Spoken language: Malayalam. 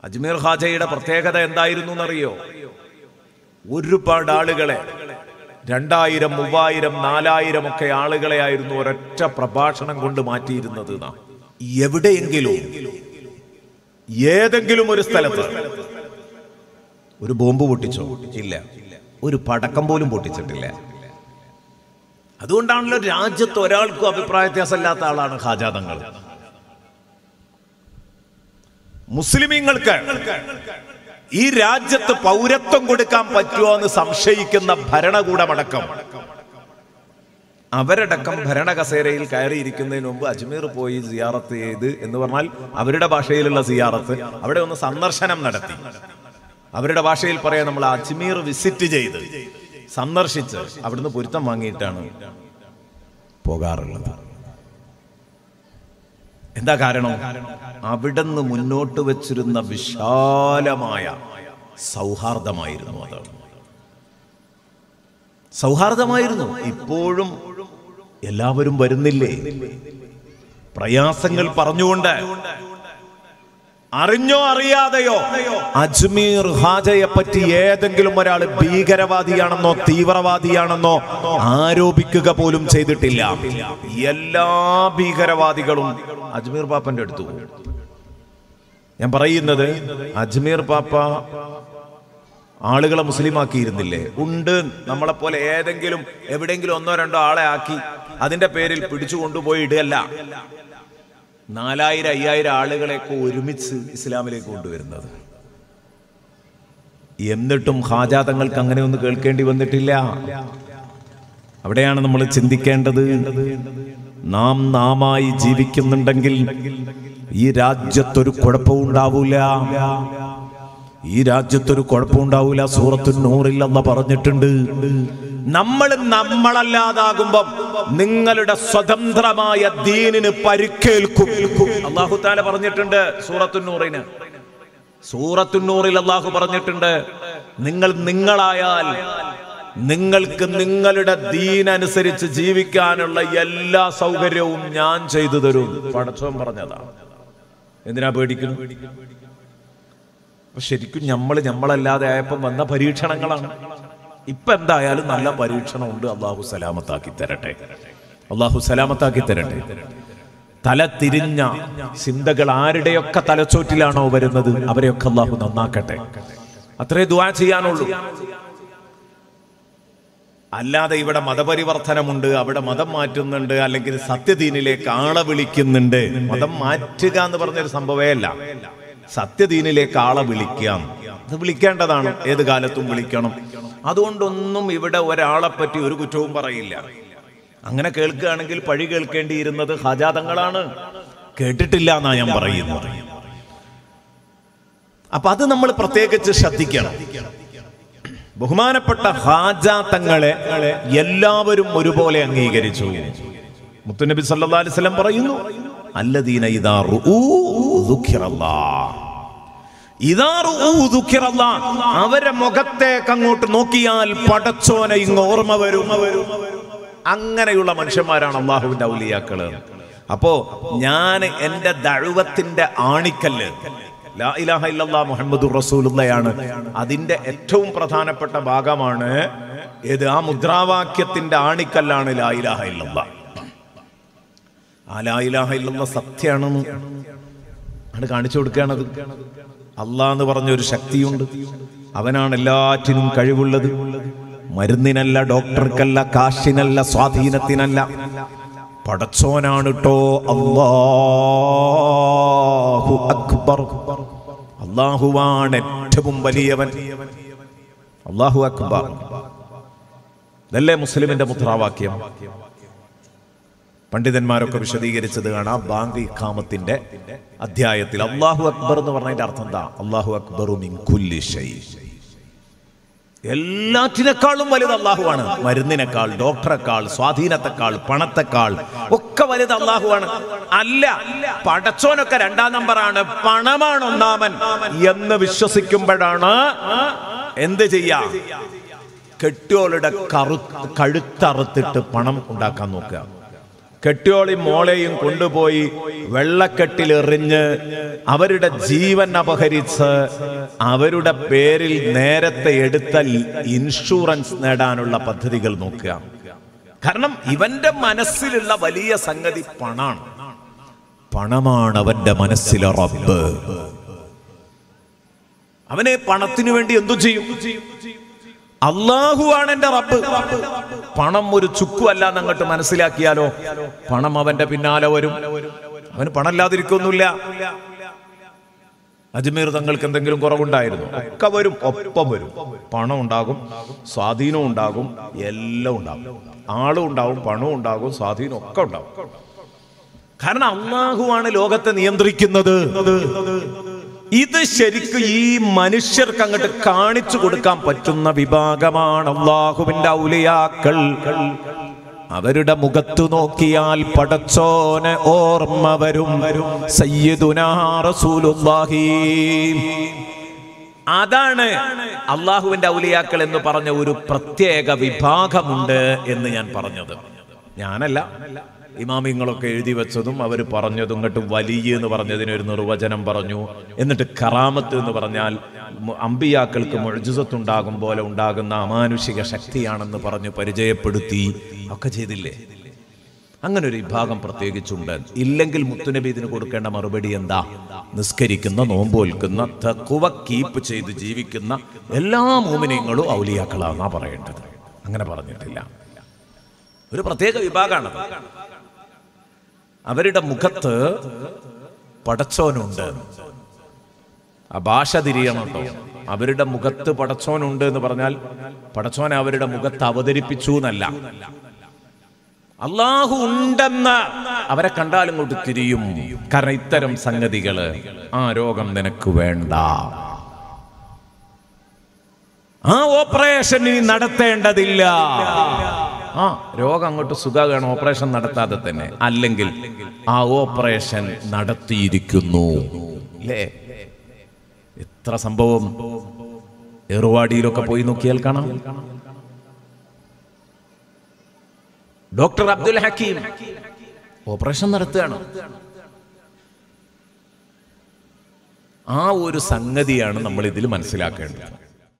അജ്മീർ ഖാജയുടെ പ്രത്യേകത എന്തായിരുന്നു എന്നറിയോ ഒരുപാട് ആളുകളെ രണ്ടായിരം മൂവായിരം നാലായിരം ഒക്കെ ആളുകളെ ആയിരുന്നു ഒരൊറ്റ പ്രഭാഷണം കൊണ്ട് മാറ്റിയിരുന്നത് നാം എവിടെയെങ്കിലും ഏതെങ്കിലും ഒരു സ്ഥലത്ത് ഒരു ബോംബ് പൊട്ടിച്ചോ ഇല്ല ഒരു പടക്കം പോലും പൊട്ടിച്ചിട്ടില്ല അതുകൊണ്ടാണല്ലോ രാജ്യത്ത് ഒരാൾക്കും അഭിപ്രായ വ്യത്യാസമില്ലാത്ത ആളാണ് ഹാജാതങ്ങൾ മുസ്ലിമീങ്ങൾക്ക് ഈ രാജ്യത്ത് പൗരത്വം കൊടുക്കാൻ പറ്റുമോ എന്ന് സംശയിക്കുന്ന ഭരണകൂടമടക്കം അവരടക്കം ഭരണ കസേരയിൽ കയറിയിരിക്കുന്നതിന് മുമ്പ് അജ്മീർ പോയി സിയാറത്ത് ചെയ്ത് എന്ന് പറഞ്ഞാൽ അവരുടെ ഭാഷയിലുള്ള സിയാറത്ത് അവിടെ ഒന്ന് സന്ദർശനം നടത്തി അവരുടെ ഭാഷയിൽ പറയാൻ നമ്മൾ അജ്മീർ വിസിറ്റ് ചെയ്ത് സന്ദർശിച്ച് അവിടുന്ന് പൊരുത്തം വാങ്ങിയിട്ടാണ് പോകാറുള്ളത് എന്താ കാരണം അവിടുന്ന് മുന്നോട്ട് വെച്ചിരുന്ന വിശാലമായ സൗഹാർദ്ദമായിരുന്നു അത് സൗഹാർദ്ദമായിരുന്നു ഇപ്പോഴും എല്ലാവരും വരുന്നില്ലേ പ്രയാസങ്ങൾ പറഞ്ഞുകൊണ്ട് അറിഞ്ഞോ അറിയാതെയോ അജ്മീർ ഹാജയെ പറ്റി ഏതെങ്കിലും ഒരാൾ ഭീകരവാദിയാണെന്നോ തീവ്രവാദിയാണെന്നോ ആരോപിക്കുക പോലും ചെയ്തിട്ടില്ല എല്ലാ ഭീകരവാദികളും അജ്മീർ പാപ്പന്റെ അടുത്തു പോകും ഞാൻ പറയുന്നത് അജ്മീർ പാപ്പ ആളുകളെ മുസ്ലിമാക്കിയിരുന്നില്ലേ ഉണ്ട് നമ്മളെ പോലെ ഏതെങ്കിലും എവിടെയെങ്കിലും ഒന്നോ രണ്ടോ ആളെ ആക്കി അതിന്റെ പേരിൽ പിടിച്ചു കൊണ്ടുപോയി ഇടുകയല്ല നാലായിരം അയ്യായിരം ആളുകളെയൊക്കെ ഒരുമിച്ച് ഇസ്ലാമിലേക്ക് കൊണ്ടുവരുന്നത് എന്നിട്ടും ഹാജാതങ്ങൾക്ക് അങ്ങനെ ഒന്നും കേൾക്കേണ്ടി വന്നിട്ടില്ല അവിടെയാണ് നമ്മൾ ചിന്തിക്കേണ്ടത് നാം നാമായി ജീവിക്കുന്നുണ്ടെങ്കിൽ ഈ രാജ്യത്തൊരു കുഴപ്പവും ഉണ്ടാവൂല ഈ രാജ്യത്തൊരു കുഴപ്പമുണ്ടാവൂല സൂറത്തു നൂറില്ലെന്ന് പറഞ്ഞിട്ടുണ്ട് നമ്മൾ നമ്മളല്ലാതാകുമ്പം നിങ്ങളുടെ സ്വതന്ത്രമായ ദീനിന് പരിക്കേൽക്കും അള്ളാഹു താല പറഞ്ഞിട്ടുണ്ട് സൂറത്തു നൂറിന് സൂറത്തു നൂറിൽ അള്ളാഹു പറഞ്ഞിട്ടുണ്ട് നിങ്ങൾ നിങ്ങളായാൽ നിങ്ങൾക്ക് നിങ്ങളുടെ ദീനനുസരിച്ച് ജീവിക്കാനുള്ള എല്ലാ സൗകര്യവും ഞാൻ ചെയ്തു തരും പടച്ചോൻ പറഞ്ഞതാണ് എന്തിനാ പേടിക്കുന്നു അപ്പൊ ശരിക്കും നമ്മൾ നമ്മളല്ലാതെ ആയപ്പം വന്ന പരീക്ഷണങ്ങളാണ് ഇപ്പൊ എന്തായാലും നല്ല പരീക്ഷണമുണ്ട് അള്ളാഹു സലാമത്താക്കി തരട്ടെ അള്ളാഹു സലാമത്താക്കി തരട്ടെ തല തിരിഞ്ഞ ചിന്തകൾ ആരുടെയൊക്കെ തലച്ചോറ്റിലാണോ വരുന്നത് അവരെയൊക്കെ അള്ളാഹു നന്നാക്കട്ടെ അത്രേ ദുആ ചെയ്യാനുള്ളൂ അല്ലാതെ ഇവിടെ മതപരിവർത്തനമുണ്ട് അവിടെ മതം മാറ്റുന്നുണ്ട് അല്ലെങ്കിൽ സത്യദീനിലേക്ക് ആളെ വിളിക്കുന്നുണ്ട് മതം മാറ്റുക എന്ന് പറഞ്ഞൊരു സംഭവമേ അല്ല സത്യദീനിലേക്ക് ആളെ വിളിക്കാം അത് വിളിക്കേണ്ടതാണ് ഏത് കാലത്തും വിളിക്കണം അതുകൊണ്ടൊന്നും ഇവിടെ ഒരാളെ പറ്റി ഒരു കുറ്റവും പറയില്ല അങ്ങനെ കേൾക്കുകയാണെങ്കിൽ പഴി കേൾക്കേണ്ടിയിരുന്നത് ഹാജാതങ്ങളാണ് കേട്ടിട്ടില്ല എന്നാ ഞാൻ പറയുന്നത് അപ്പൊ അത് നമ്മൾ പ്രത്യേകിച്ച് ശ്രദ്ധിക്കണം ബഹുമാനപ്പെട്ട ഹാജാത്തങ്ങളെ എല്ലാവരും ഒരുപോലെ അംഗീകരിച്ചു മുത്തുനബി സല്ലല്ലാഹു അലൈഹി വസല്ലം പറയുന്നു അല്ലദീന ഇദാ റുഊ ദുഃഖിറല്ലാഹ് ഇദാ റുഊ ദുഃഖിറല്ലാഹ് അവരെ മുഖത്തേക്ക് അങ്ങോട്ട് നോക്കിയാൽ പടച്ചോനെ ഇങ്ങ് ഓർമ്മ വരും അങ്ങനെയുള്ള മനുഷ്യന്മാരാണ് അള്ളാഹുവിന്റെ ഔലിയാക്കള് അപ്പോ ഞാൻ എന്റെ ദഴുവത്തിന്റെ ആണിക്കല്ല് ലാ ഇലാഹ ഇല്ലല്ലാ മുഹമ്മദുർ റസൂലുള്ളയാണ് അതിന്റെ ഏറ്റവും പ്രധാനപ്പെട്ട ഭാഗമാണ് ഏത് ആ മുദ്രാവാക്യത്തിന്റെ ആണിക്കല്ലാണ് ലാ ഇലാഹ ഇല്ലല്ലാ ആ ലാ ഇലാഹ ഇല്ലല്ലാ സത്യമാണെന്ന് ആണ് കാണിച്ചു കൊടുക്കുകയാണത് അള്ളാ എന്ന് പറഞ്ഞൊരു ശക്തിയുണ്ട് അവനാണ് എല്ലാറ്റിനും കഴിവുള്ളത് മരുന്നിനല്ല ഡോക്ടർക്കല്ല കാശിനല്ല സ്വാധീനത്തിനല്ല പടച്ചോനാണ് കേട്ടോ അല്ലാഹു അക്ബർ അള്ളാഹുവാണ് ഏറ്റവും വലിയവൻ അള്ളാഹു അക്ബർ ഇതല്ലേ മുസ്ലിമിന്റെ മുദ്രാവാക്യം പണ്ഡിതന്മാരൊക്കെ വിശദീകരിച്ചത് കാണാം ബാങ്ക് ഇഖാമത്തിന്റെ അധ്യായത്തിൽ അള്ളാഹു അക്ബർ എന്ന് പറഞ്ഞതിന്റെ അർത്ഥം എന്താ അള്ളാഹു അക്ബറു മിൻ കുല്ലി ഷൈ എല്ലാറ്റിനേക്കാളും വലുത് അള്ളാഹുവാണ് മരുന്നിനേക്കാൾ ഡോക്ടറെക്കാൾ സ്വാധീനത്തെക്കാൾ പണത്തെക്കാൾ ഒക്കെ വലുത് അള്ളാഹുവാണ് അല്ല പടച്ചോനൊക്കെ രണ്ടാം നമ്പറാണ് പണമാണ് ഒന്നാമൻ എന്ന് വിശ്വസിക്കുമ്പോഴാണ് എന്ത് ചെയ്യാ കെട്ടിയോളുടെ കറു കഴുത്തറുത്തിട്ട് പണം ഉണ്ടാക്കാൻ നോക്കുക കെട്ടിയോളി മോളെയും കൊണ്ടുപോയി വെള്ളക്കെട്ടിലെറിഞ്ഞ് അവരുടെ ജീവൻ അപഹരിച്ച് അവരുടെ പേരിൽ നേരത്തെ എടുത്ത ഇൻഷുറൻസ് നേടാനുള്ള പദ്ധതികൾ നോക്കുക കാരണം ഇവന്റെ മനസ്സിലുള്ള വലിയ സംഗതി പണാണ് പണമാണ് അവന്റെ മനസ്സിലെ റബ്ബ് അവനെ പണത്തിനു വേണ്ടി എന്തു ചെയ്യും അള്ളാഹുവാണ് എന്റെ റബ്ബ് പണം ഒരു ചുക്കു അല്ല എന്നങ്ങോട്ട് മനസ്സിലാക്കിയാലോ പണം അവന്റെ പിന്നാലെ വരും അവന് പണമില്ലാതിരിക്കൊന്നുമില്ല അജ്മീർ തങ്ങൾക്ക് എന്തെങ്കിലും കുറവുണ്ടായിരുന്നു ഒക്കെ വരും ഒപ്പം വരും പണം ഉണ്ടാകും സ്വാധീനം ഉണ്ടാകും എല്ലാം ഉണ്ടാകും ആളും ഉണ്ടാവും പണവും ഉണ്ടാകും സ്വാധീനം ഒക്കെ ഉണ്ടാവും കാരണം അള്ളാഹുവാണ് ലോകത്തെ നിയന്ത്രിക്കുന്നത് ഇത് ശരിക്കും ഈ മനുഷ്യർക്ക് അങ്ങോട്ട് കാണിച്ചു കൊടുക്കാൻ പറ്റുന്ന വിഭാഗമാണ് അള്ളാഹുവിന്റെ ഔലിയാക്കൾ അവരുടെ മുഖത്തു നോക്കിയാൽ പടച്ചോനെ ഓർമ്മ വരും സയ്യിദുനാ റസൂലുള്ളാഹി അതാണ് അള്ളാഹുവിന്റെ ഔലിയാക്കൾ എന്ന് പറഞ്ഞ ഒരു പ്രത്യേക വിഭാഗമുണ്ട് എന്ന് ഞാൻ പറഞ്ഞത് ഞാനല്ല ഇമാമിങ്ങളൊക്കെ എഴുതി വെച്ചതും അവർ പറഞ്ഞതും ഇങ്ങോട്ട് വലിയ എന്ന് പറഞ്ഞതിന് ഒരു നിർവചനം പറഞ്ഞു എന്നിട്ട് കറാമത്ത് എന്ന് പറഞ്ഞാൽ മു- അമ്പിയാക്കൾക്ക് മൊഴുജത്തുണ്ടാകും പോലെ ഉണ്ടാകുന്ന അമാനുഷിക ശക്തിയാണെന്ന് പറഞ്ഞ് പരിചയപ്പെടുത്തി ഒക്കെ ചെയ്തില്ലേ അങ്ങനെ ഒരു വിഭാഗം പ്രത്യേകിച്ചുണ്ട് ഇല്ലെങ്കിൽ മുത്തുനബി ഇതിന് കൊടുക്കേണ്ട മറുപടി എന്താ നിസ്കരിക്കുന്ന നോമ്പോൽക്കുന്ന തക്കുവ കീപ്പ് ചെയ്ത് ജീവിക്കുന്ന എല്ലാ മോമിനിയങ്ങളും ഔലിയാക്കളാന്നാ പറയേണ്ടത് അങ്ങനെ പറഞ്ഞിട്ടില്ല ഒരു പ്രത്യേക വിഭാഗമാണ് അവരുടെ മുഖത്ത് പടച്ചോനുണ്ട് ആ ഭാഷ തിരിയണം കേട്ടോ അവരുടെ മുഖത്ത് പടച്ചോനുണ്ട് എന്ന് പറഞ്ഞാൽ പടച്ചോനെ അവരുടെ മുഖത്ത് അവതരിപ്പിച്ചു എന്നല്ല അള്ളാഹു ഉണ്ടെന്ന് അവരെ കണ്ടാലും ഇങ്ങോട്ട് തിരിയും കാരണം ഇത്തരം സംഗതികള് ആ രോഗം നിനക്ക് വേണ്ട ആ ഓപ്പറേഷൻ ഇനി നടത്തേണ്ടതില്ല ആ രോഗം അങ്ങോട്ട് സുഖമാണ് ഓപ്പറേഷൻ നടത്താതെ തന്നെ അല്ലെങ്കിൽ ആ ഓപ്പറേഷൻ നടത്തിയിരിക്കുന്നു അല്ലേ എത്ര സംഭവം ഏറുവാടിയിലൊക്കെ പോയി നോക്കിയാൽ കാണാം ഡോക്ടർ അബ്ദുൽ ഹക്കീം ഓപ്പറേഷൻ നടത്തുകയാണ് ആ ഒരു സംഗതിയാണ് നമ്മൾ ഇതിൽ മനസ്സിലാക്കേണ്ടത്